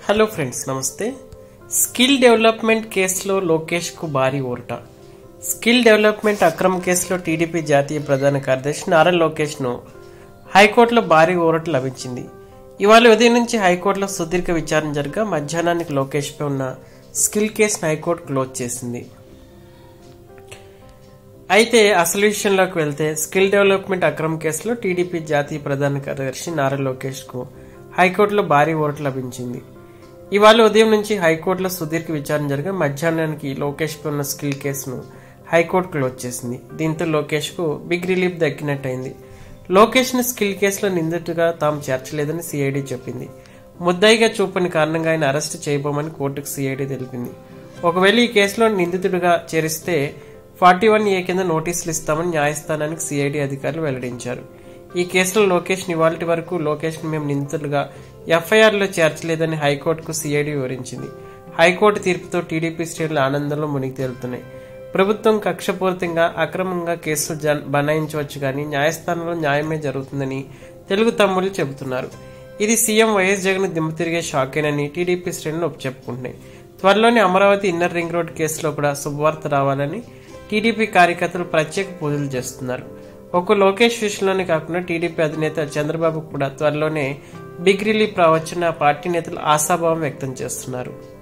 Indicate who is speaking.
Speaker 1: hello friends నమస్తే skill development కేసులో లోకేష్కు భారీ ఊరట స్కిల్ డెవలప్మెంట్ అక్రమ కేసులో టీడీపీ జాతీయ ప్రధాన కార్యదర్శి నారా లోకేష్ను హైకోర్టులో భారీ ఊరట లభించింది ఇవాళ ఉదయం నుంచి హైకోర్టులో సుదీర్ఘ విచారణ జరగా మధ్యాహ్నానికి లోకేష్పై ఉన్న స్కిల్ కేసును హైకోర్టు క్లోజ్ చేసింది అయితే అసలు విషయంలోకి వెళ్తే స్కిల్ డెవలప్మెంట్ అక్రమ కేసులో టీడీపీ జాతీయ ప్రధాన కార్యదర్శి నారా లోకేష్ కు హైకోర్టులో భారీ ఓటు లభించింది ఇవాళ ఉదయం నుంచి హైకోర్టులో సుదీర్ఘ విచారణ జరగా మధ్యాహ్నానికి లోకేష్ పై ఉన్న స్కిల్ కేసును హైకోర్టు క్లోజ్ చేసింది దీంతో లోకేష్ కు బిగ్ రిలీఫ్ దక్కినట్టయింది లోకేష్ ను స్కిల్ కేసులో నిందితుగా తాము చేర్చలేదని సిఐడి చెప్పింది ముద్దాయిగా చూపని కారణంగా ఆయన అరెస్ట్ చేయబోమని కోర్టుకు సిఐడి తెలిపింది ఒకవేళ ఈ కేసులో నిందితుడిగా చేరిస్తే ఫార్టీ వన్ ఏ కింద నోటీసులు ఇస్తామని న్యాయస్థానానికి సిఐడి అధికారులు వెల్లడించారు ఈ కేసులో లోకేష్ నివాళటి వరకు లోకేష్ ని మేము నిందితులుగా ఎఫ్ఐఆర్లో చేర్చలేదని హైకోర్టుకు సిఐడి వివరించింది హైకోర్టు తీర్పుతో టీడీపీ శ్రేణులు ఆనందంలో మునిగి తేలుతున్నాయి ప్రభుత్వం కక్షపూరితంగా అక్రమంగా కేసులు జన్ బనాయించవచ్చు కానీ న్యాయస్థానంలో న్యాయమే జరుగుతుందని తెలుగు తమ్ముళ్ళు చెబుతున్నారు ఇది సీఎం వైఎస్ జగన్ దిమ్మ తిరిగే షాకేనని టీడీపీ శ్రేణులు చెప్పుకుంటున్నాయి త్వరలోనే అమరావతి ఇన్నర్ రింగ్ రోడ్ కేసులో కూడా శుభవార్త రావాలని టీడీపీ కార్యకర్తలు ప్రత్యేక పూజలు చేస్తున్నారు ఒక్క లోకేష్ విషయంలోనే కాకుండా టీడీపీ అధినేత చంద్రబాబు కూడా త్వరలోనే బిగ్ రిలీఫ్ రావచ్చని ఆ పార్టీ నేతలు ఆశాభావం వ్యక్తం చేస్తున్నారు